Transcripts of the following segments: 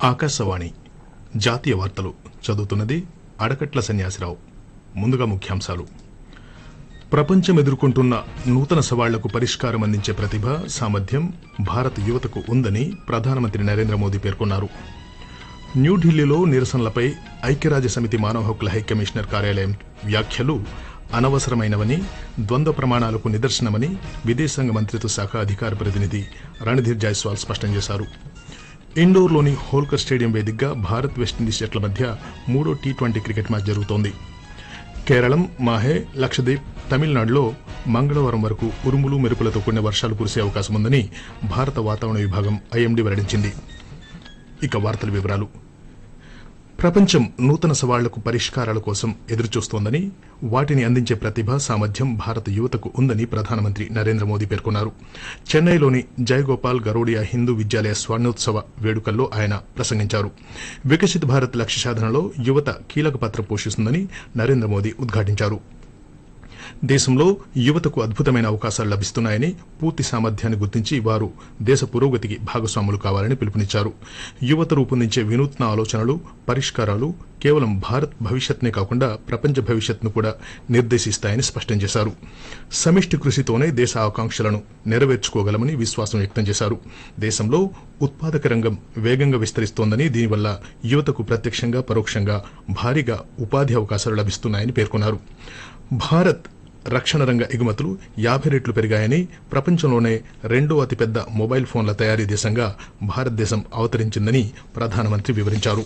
ఆకాశవాణి జాతీయ వార్తలు చదువుతున్నది అడకట్ల సన్యాసిరావు ముందుగా ముఖ్యాంశాలు ప్రపంచం ఎదుర్కొంటున్న నూతన సవాళ్లకు పరిష్కారం అందించే ప్రతిభ సామర్థ్యం భారత్ యువతకు ఉందని ప్రధానమంత్రి నరేంద్ర మోదీ పేర్కొన్నారు న్యూఢిల్లీలో నిరసనలపై ఐక్యరాజ్య సమితి మానవ హక్కుల హై కమిషనర్ కార్యాలయం వ్యాఖ్యలు అనవసరమైనవని ద్వంద్వ ప్రమాణాలకు నిదర్శనమని విదేశాంగ మంత్రిత్వ శాఖ అధికార ప్రతినిధి రణధీర్ జైస్వాల్ స్పష్టం చేశారు ఇండోర్లోని హోల్కర్ స్టేడియం వేదికగా భారత్ వెస్టిండీస్ జట్ల మధ్య మూడో టీ ట్వంటీ క్రికెట్ మ్యాచ్ జరుగుతోంది కేరళం మాహే లక్షద్వీప్ తమిళనాడులో మంగళవారం వరకు ఉరుములు మెరుపులతో కూడిన వర్షాలు కురిసే అవకాశం ఉందని భారత వాతావరణ విభాగం ఐఎండీ వెల్లడించింది ఇక వార్తల వివరాలు ప్రపంచం నూతన సవాళ్లకు పరిష్కారాల కోసం ఎదురుచూస్తోందని వాటిని అందించే ప్రతిభ సామర్థ్యం భారత యువతకు ఉందని ప్రధానమంత్రి నరేంద్ర మోదీ పేర్కొన్నారు చెన్నైలోని జయగోపాల్ గరోడియా హిందూ విద్యాలయ స్వర్ణోత్సవ వేడుకల్లో ఆయన ప్రసంగించారు వికసిత్ భారత్ లక్ష్య సాధనలో యువత కీలక పాత్ర పోషిస్తుందని నరేంద్ర మోదీ ఉద్ఘాటించారు దేశంలో యువతకు అద్భుతమైన అవకాశాలు లభిస్తున్నాయని పూర్తి సామర్థ్యాన్ని గుర్తించి వారు దేశ పురోగతికి భాగస్వాములు కావాలని పిలుపునిచ్చారు యువత రూపొందించే వినూత్న ఆలోచనలు పరిష్కారాలు కేవలం భారత్ భవిష్యత్నే కాకుండా ప్రపంచ భవిష్యత్ను కూడా నిర్దేశిస్తాయని స్పష్టం చేశారు సమిష్టి కృషితోనే దేశ ఆకాంక్షలను నెరవేర్చుకోగలమని విశ్వాసం వ్యక్తం చేశారు దేశంలో ఉత్పాదక రంగం వేగంగా విస్తరిస్తోందని దీనివల్ల యువతకు ప్రత్యక్షంగా పరోక్షంగా భారీగా ఉపాధి అవకాశాలు లభిస్తున్నాయని పేర్కొన్నారు భారత్ రక్షణ రంగ ఎగుమతులు యాభై రెట్లు పెరిగాయని ప్రపంచంలోనే రెండో అతిపెద్ద మొబైల్ ఫోన్ల తయారీ దేశంగా భారతదేశం అవతరించిందని ప్రధానమంత్రి వివరించారు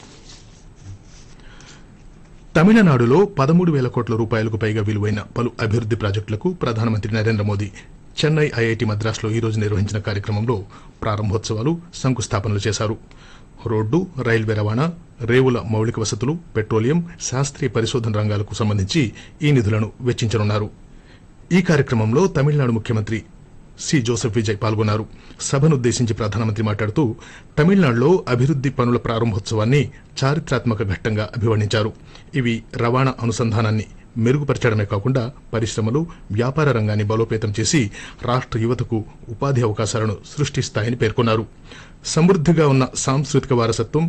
తమిళనాడులో పదమూడు వేల కోట్ల రూపాయలకు పైగా విలువైన పలు అభివృద్ది ప్రాజెక్టులకు ప్రధానమంత్రి నరేంద్ర మోదీ చెన్నై ఐఐటి మద్రాసులో ఈ రోజు నిర్వహించిన కార్యక్రమంలో ప్రారంభోత్సవాలు శంకుస్థాపనలు చేశారు రోడ్డు రైల్వే రవాణా రేవుల మౌలిక వసతులు పెట్రోలియం శాస్త్రీయ పరిశోధన రంగాలకు సంబంధించి ఈ నిధులను వెచ్చించనున్నారు ఈ కార్యక్రమంలో తమిళనాడు ముఖ్యమంత్రి సి జోసెఫ్ విజయ్ పాల్గొన్నారు సభనుద్దేశించి ప్రధానమంత్రి మాట్లాడుతూ తమిళనాడులో అభివృద్ది పనుల ప్రారంభోత్సవాన్ని చారిత్రాత్మక ఘట్టంగా అభివర్ణించారు ఇవి రవాణా అనుసంధానాన్ని మెరుగుపరచడమే కాకుండా పరిశ్రమలు వ్యాపార రంగాన్ని బలోపేతం చేసి రాష్ట్ర యువతకు ఉపాధి అవకాశాలను సృష్టిస్తాయని పేర్కొన్నారు సమృద్ధిగా ఉన్న సాంస్కృతిక వారసత్వం